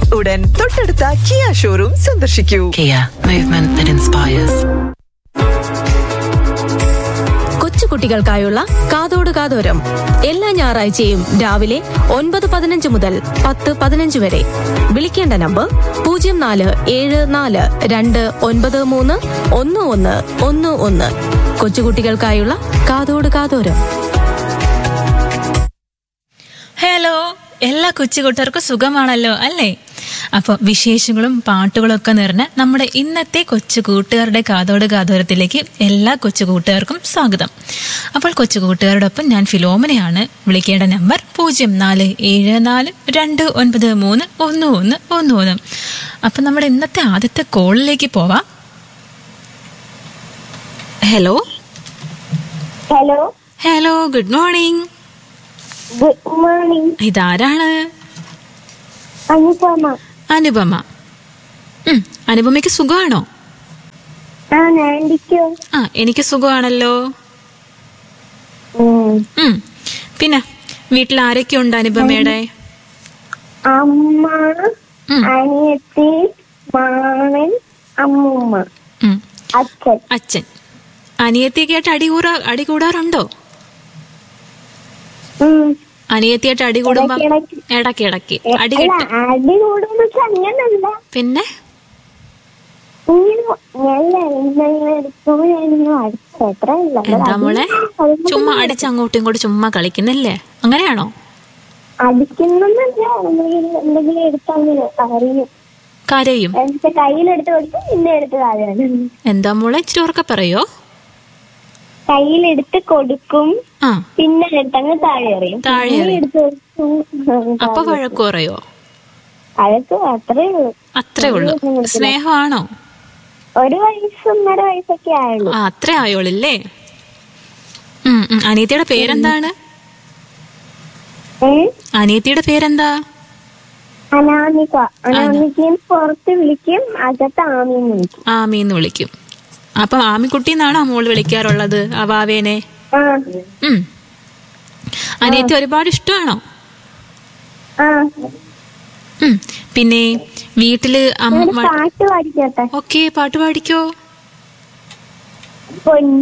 ഉടൻ തൊട്ടടുത്ത Kia showroom സന്ദർശിക്കൂ Kia, movement that inspires. കൊച്ചുകുട്ടികൾക്കായുള്ള കാതോട് കാതോരം എല്ലാ ഞായറാഴ്ചയും രാവിലെ ഒൻപത് പതിനഞ്ച് മുതൽ പത്ത് പതിനഞ്ച് വരെ വിളിക്കേണ്ട നമ്പർ പൂജ്യം നാല് ഏഴ് നാല് രണ്ട് ഒൻപത് മൂന്ന് ഒന്ന് ഒന്ന് ഒന്ന് ഒന്ന് കൊച്ചുകുട്ടികൾക്കായുള്ള കാതോട് കാതോരം ഹലോ എല്ലാ കൊച്ചുകൂട്ടുകാർക്കും സുഖമാണല്ലോ അല്ലേ അപ്പോൾ വിശേഷങ്ങളും പാട്ടുകളും ഒക്കെ നിറഞ്ഞ നമ്മുടെ ഇന്നത്തെ കൊച്ചു കൂട്ടുകാരുടെ കാതോട് കാതോരത്തിലേക്ക് എല്ലാ കൊച്ചു കൂട്ടുകാർക്കും സ്വാഗതം അപ്പോൾ കൊച്ചു കൂട്ടുകാരോടൊപ്പം ഞാൻ ഫിലോമനയാണ് വിളിക്കേണ്ട നമ്പർ പൂജ്യം നാല് ഏഴ് നാല് രണ്ട് ഒൻപത് മൂന്ന് ഒന്ന് ഒന്ന് ഒന്ന് ഒന്ന് അപ്പം നമ്മുടെ ഇന്നത്തെ ആദ്യത്തെ കോളിലേക്ക് പോവാം hello hello hello good morning good morning ഇതാരാണ് അനുപമ അനുപമ ഉം, അനുപമയ്ക്ക് സുഖമാണോ ആ ആൻറ്റിക്കോ ആ എനിക്ക് സുഖമാണല്ലോ ഉം. പിന്നെ വീട്ടിൽ ആരൊക്കെ ഉണ്ട് അനുപമയുടെ അമ്മ ഉം. അനിയത്തി മാമൻ അമ്മൂമ്മ ഉം. അച്ഛൻ അച്ഛൻ അനിയത്തിയൊക്കെ ആയിട്ട് അടി കൂടാ അടി കൂടാറുണ്ടോ ഉം. അനിയത്തിയായിട്ട് അടി കൂടുമ്പോ ഇടയ്ക്കിടയ്ക്ക്. ഇടയ്ക്ക് ഇടയ്ക്ക് അടി അല്ല കിട്ടും അടി കൂടുന്ന വെച്ചാൽ അങ്ങനല്ല പിന്നെ ഇങ്ങനെ നല്ല എന്തെങ്കിലും എടുക്കുമ്പോ ഞാനിങ്ങനെ അടിച്ചു അത്ര ഇല്ല എന്താ മോളെ ചുമ്മാ അടിച്ച് അങ്ങോട്ടും ഇങ്ങോട്ടും ചുമ്മാ കളിക്കുന്നില്ലേ അങ്ങനെയാണോ അടിക്കുന്നല്ല എന്തെങ്കിലും എന്തെങ്കിലും എടുത്തങ്ങനെ അറിയും കരയും എന്നിട്ട് കയ്യിലെടുത്ത് കൊടുത്ത് പിന്നെ എടുത്ത് താഴെയാണ് എന്താ മോളെ ഇച്ചിരി ഉറക്കെ പറയോ കയ്യിലെടുത്ത് കൊടുക്കും ആ പിന്നെ എടുത്തങ്ങ് താഴെ എറിയും താഴെ പിന്നെ എറിയും. എടുത്ത് കൊടുക്കും. അപ്പൊ വഴക്കു പറയോ അതൊക്കെ അത്രേ ഉള്ളൂ അത്രേ ഉള്ളൂ സ്നേഹമാണോ ഒരു വയസ്സ് ഒന്നര വയസ്സൊക്കെ ആയുള്ളൂ ആ അത്രേ ആയോളില്ലേ ഉം, ഉം. അനിയത്തിയുടെ പേരെന്താണ് ഏ അനിയത്തിയുടെ പേരെന്താ അനാമിക അനാമികയും പുറത്ത് വിളിക്കും അകത്ത് ആമിന്ന് വിളിക്കും ആമിന്ന് വിളിക്കും അപ്പം ആമിക്കുട്ടി എന്നാണോ മോള് വിളിക്കാറുള്ളത് അവാവേനെ ആ ഉം അനിയത്തി ഒരുപാട് ഇഷ്ടമാണോ ആ ഉം പിന്നെ വീട്ടില് ഒരു അമ്മ പാട്ട് പാടിക്കോട്ടെ ഓക്കെ പാട്ട് പാടിക്കോ പൊന്നു